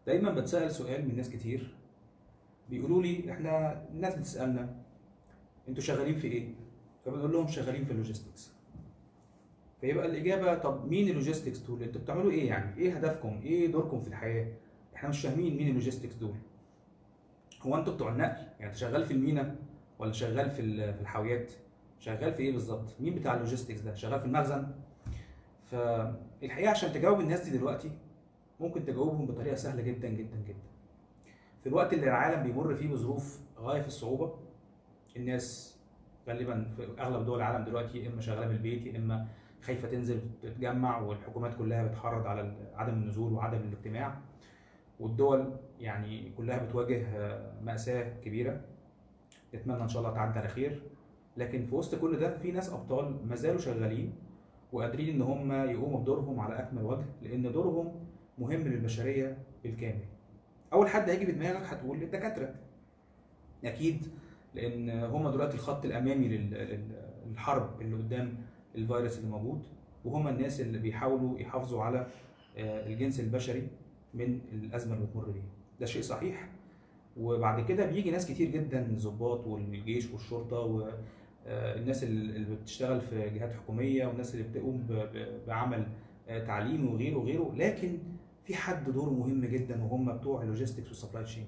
دايما بتسال سؤال من ناس كتير بيقولوا لي احنا الناس بتسالنا انتوا شغالين في ايه فبنقول لهم شغالين في اللوجيستكس فيبقى الاجابه طب مين اللوجيستكس دول انتوا بتعملوا ايه يعني ايه هدفكم ايه دوركم في الحياه احنا مش فاهمين مين اللوجيستكس دول هو انتوا بتوع النقل يعني انت شغال في المينا ولا شغال في ال- في الحاويات شغال في ايه بالظبط مين بتاع اللوجيستكس ده شغال في المخزن فالحقيقه عشان تجاوب الناس دي دلوقتي ممكن تجاوبهم بطريقه سهله جدا جدا جدا في الوقت اللي العالم بيمر فيه بظروف غايه في الصعوبه الناس غالبا في اغلب دول العالم دلوقتي يا اما شغاله من البيت يا اما خايفه تنزل تتجمع والحكومات كلها بتحرض على عدم النزول وعدم الاجتماع والدول يعني كلها بتواجه آه، مأساة كبيرة نتمنى ان شاء الله تعدي على خير لكن في وسط كل ده في ناس ابطال ما زالوا شغالين وقادرين ان هم يقوموا بدورهم على اكمل وجه لان دورهم مهم للبشريه بالكامل. اول حد هيجي في دماغك هتقول الدكاتره. اكيد لان هم دلوقتي الخط الامامي لل- لل- للحرب اللي قدام الفيروس اللي موجود وهم الناس اللي بيحاولوا يحافظوا على آه، الجنس البشري من الازمه اللي بتمر بيها. ده شيء صحيح وبعد كده بيجي ناس كتير جدا الضباط والجيش والشرطه والناس اللي بتشتغل في جهات حكوميه والناس اللي بتقوم ب- ب- بعمل آه، تعليمي وغيره وغيره لكن في حد دوره مهم جدا وهم بتوع اللوجيستكس والسبلاي تشين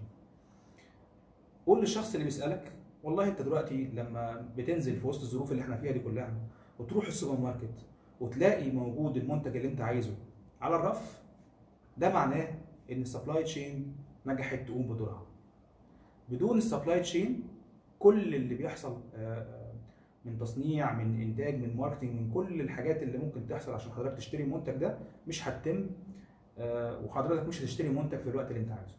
قول للشخص اللي بيسالك والله انت دلوقتي لما بتنزل في وسط الظروف اللي احنا فيها دي كلها وتروح السوبر ماركت وتلاقي موجود المنتج اللي انت عايزه على الرف ده معناه ان السبلاي تشين نجحت تقوم بدورها بدون السبلاي تشين كل اللي بيحصل آه، آه، من تصنيع من انتاج من ماركتنج من كل الحاجات اللي ممكن تحصل عشان حضرتك تشتري المنتج ده مش هتتم آه، وحضرتك مش هتشتري منتج في الوقت اللي انت عايزه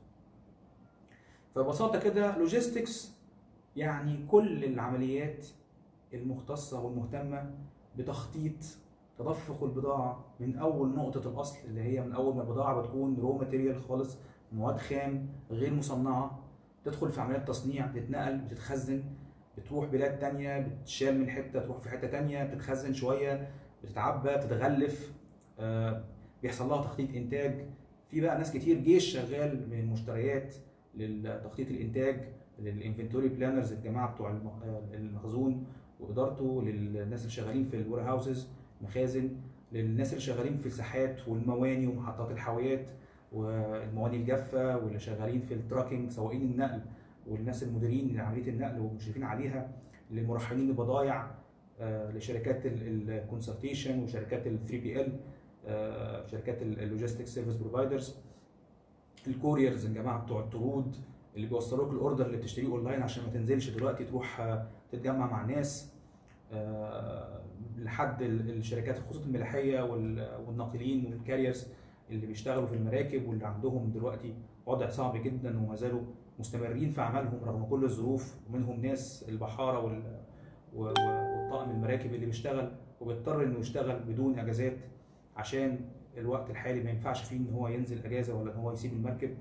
فببساطه كده لوجيستكس يعني كل العمليات المختصه والمهتمه بتخطيط تدفق البضاعه من اول نقطه الاصل اللي هي من اول ما البضاعه بتكون رو ماتيريال خالص مواد خام غير مصنعه تدخل في عمليات تصنيع بتتنقل بتتخزن بتروح بلاد تانية بتشال من حته تروح في حته تانية بتتخزن شويه بتتعبى بتتغلف آه، بيحصل لها تخطيط انتاج في بقى ناس كتير جيش شغال من المشتريات للتخطيط الانتاج للانفنتوري بلانرز الجماعه بتوع الم- آه، المخزون وادارته للناس اللي شغالين في الوير هاوسز مخازن للناس اللي شغالين في الساحات والمواني ومحطات الحاويات والمواني الجافه واللي شغالين في التراكنج سواقين النقل والناس المديرين لعمليه النقل والمشرفين عليها للمرحلين البضائع آه، لشركات الكونسلتيشن وشركات ال 3 بي ال شركات اللوجيستيك سيرفيس بروفايدرز الكوريرز الجماعه بتوع الطرود اللي بيوصلوك الاوردر اللي بتشتريه اونلاين عشان ما تنزلش دلوقتي تروح آه، تتجمع مع ناس آه، لحد ال- الشركات الخطوط الملاحيه وال- والناقلين والكاريرز اللي بيشتغلوا في المراكب واللي عندهم دلوقتي وضع صعب جدا وما زالوا مستمرين في اعمالهم رغم كل الظروف ومنهم ناس البحاره وال و- و- والطاقم المراكب اللي بيشتغل وبيضطر انه يشتغل بدون اجازات عشان الوقت الحالي ما ينفعش فيه ان هو ينزل اجازه ولا ان هو يسيب المركب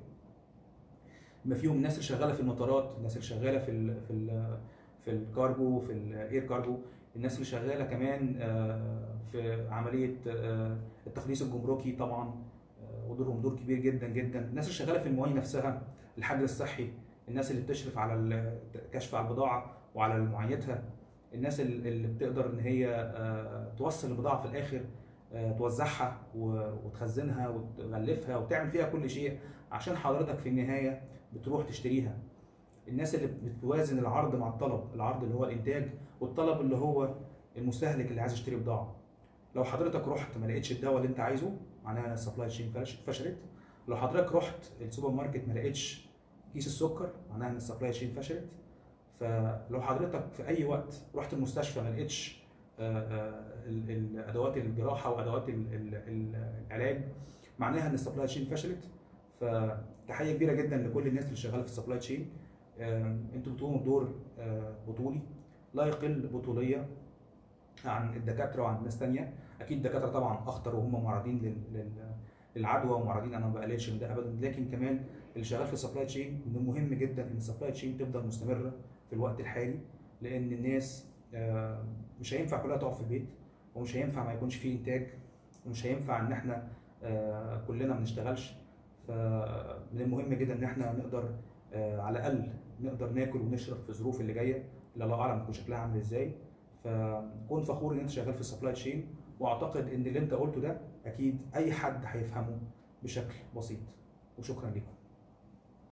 بما فيهم الناس اللي شغاله في المطارات الناس اللي شغاله في ال في ال في الكارجو في الاير كارجو الناس اللي شغاله كمان آه، في عمليه آه، التخليص الجمركي طبعا آه، ودورهم دور كبير جدا جدا الناس اللي شغاله في المواني نفسها الحجر الصحي الناس اللي بتشرف على الكشف على البضاعه وعلى معاينتها الناس اللي اللي بتقدر ان هي آه، توصل البضاعه في الاخر آه، توزعها و- وتخزنها وتغلفها وتعمل فيها كل شيء عشان حضرتك في النهايه بتروح تشتريها الناس اللي بتوازن العرض مع الطلب العرض اللي هو الانتاج والطلب اللي هو المستهلك اللي عايز يشتري بضاعه لو حضرتك رحت ما لقيتش الدواء اللي انت عايزه معناها ان السبلاي تشين فشلت لو حضرتك رحت السوبر ماركت ما لقيتش كيس السكر معناها ان السبلاي تشين فشلت فلو حضرتك في اي وقت رحت المستشفى ما لقيتش آه، آه، ال- ال- ادوات الجراحه وادوات ال- ال- ال- العلاج معناها ان السبلاي تشين فشلت فتحيه كبيره جدا لكل الناس اللي شغاله في السبلاي تشين انتوا بتقوموا بدور آه، بطولي لا يقل بطوليه عن الدكاتره وعن ناس تانية اكيد الدكاتره طبعا اخطر وهم معرضين لل- لل- للعدوى ومعرضين انا ما بقللش من ده ابدا لكن كمان اللي شغال في السبلاي تشين من المهم جدا ان السبلاي تشين تفضل مستمره في الوقت الحالي لان الناس آه، مش هينفع كلها تقف في البيت ومش هينفع ما يكونش فيه انتاج ومش هينفع ان احنا آه، كلنا ما نشتغلش من المهم جدا ان احنا نقدر آه، على الاقل نقدر ناكل ونشرب في الظروف اللي جايه اللي الله اعلم تكون شكلها عامل ازاي فكون فخور ان انت شغال في السبلاي تشين واعتقد ان اللي انت قلته ده اكيد اي حد هيفهمه بشكل بسيط وشكرا لكم